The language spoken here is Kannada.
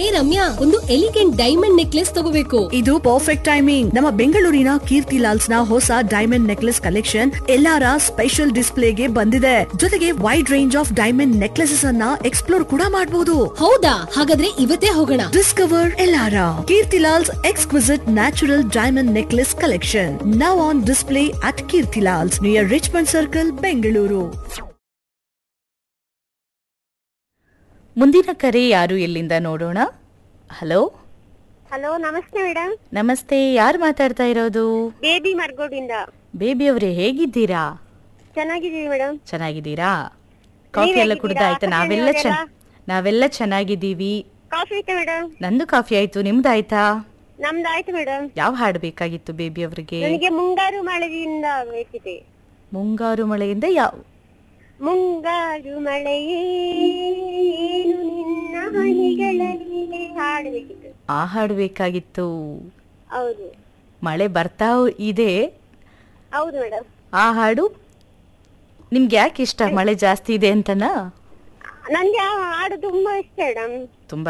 ಹೇ ರಮ್ಯಾ ಒಂದು ಎಲಿಗೆಂಟ್ ಡೈಮಂಡ್ ನೆಕ್ಲೆಸ್ ತಗೋಬೇಕು ಇದು ಪರ್ಫೆಕ್ಟ್ ಟೈಮಿಂಗ್ ನಮ್ಮ ಬೆಂಗಳೂರಿನ ಕೀರ್ತಿ ಲಾಲ್ಸ್ ನ ಹೊಸ ಡೈಮಂಡ್ ನೆಕ್ಲೆಸ್ ಕಲೆಕ್ಷನ್ ಎಲ್ಲಾರ ಸ್ಪೆಷಲ್ ಡಿಸ್ಪ್ಲೇಗೆ ಬಂದಿದೆ ಜೊತೆಗೆ wide range of diamond necklaces ಅನ್ನ ಎಕ್ಸ್ಪ್ಲೋರ್ ಕೂಡ ಮಾಡಬಹುದು ಹೌದಾ ಹಾಗಾದ್ರೆ ಇವತ್ತೇ ಹೋಗೋಣ ಡಿಸ್ಕವರ್ ಎಲ್ಲಾರ Keerthi Lals exquisite natural diamond necklace collection now on display at Keerthi Lals near Richmond circle Bengaluru ಮುಂದಿನ ಕರೆ ಯಾರು ಎಲ್ಲಿಂದ ನೋಡೋಣ ಹಲೋ ಹಲೋ ನಮಸ್ತೆ ಮೇಡಮ್ ನಮಸ್ತೆ ಯಾರು ಮಾತಾಡ್ತಾ ಇರೋದು ಬೇಬಿ ಮರ್ಗೋಡಿಂದ ಬೇಬಿ ಅವರೇ ಹೇಗಿದ್ದೀರಾ ಚೆನ್ನಾಗಿದ್ದೀವಿ ಮೇಡಮ್ ಚೆನ್ನಾಗಿದ್ದೀರಾ ಕಾಫಿ ಎಲ್ಲ ಹೇಗಿದ್ದೀರಾ? ಕುಡ್ದಾಯ್ತಾ ನಾವೆಲ್ಲ ಚೆನ್ನ ಕಲ್ಯಾಣಿ ನಾವೆಲ್ಲ ಚೆನ್ನಾಗಿದ್ದೀವಿ ಕಾಫಿ ಐತೆ ಮೇಡಮ್ ನಂದು ಕಾಫಿ ಆಯ್ತು ನಿಮ್ದಾಯ್ತಾ ನಮ್ದು ಆಯ್ತು ಮೇಡಮ್ ಯಾವ ಹಾಡು ಬೇಕಾಗಿತ್ತು ಬೇಬಿ ಅವರಿಗೆ ನನಗೆ ಮುಂಗಾರು ಮಳೆಯಿಂದ ಬೇಕಿದೆ ಮುಂಗಾರು ಮಳೆಯಿಂದ ಯಾವ ಮುಂಗಾರು ಮಳೆಯೇನು ನಿನ್ನ ಹನಿಗಳಲ್ಲಿ ಹಾಡಬೇಕಿತ್ತು ಆ ಹಾಡು ಬೇಕಾಗಿತ್ತು ಹೌದು ಮಳೆ ಬರ್ತಾ ಇದೆ ಹೌದು ಮೇಡಮ್ ಆ ಹಾಡು ನಿಮ್ಗೆ ಯಾಕೆ ಇಷ್ಟ ಮಳೆ ಜಾಸ್ತಿ ಇದೆ ಅಂತನಾ ನನ್ಗೆ ಆ ಹಾಡು ತುಂಬಾ ಇಷ್ಟ ಮೇಡಮ್ ತುಂಬಾ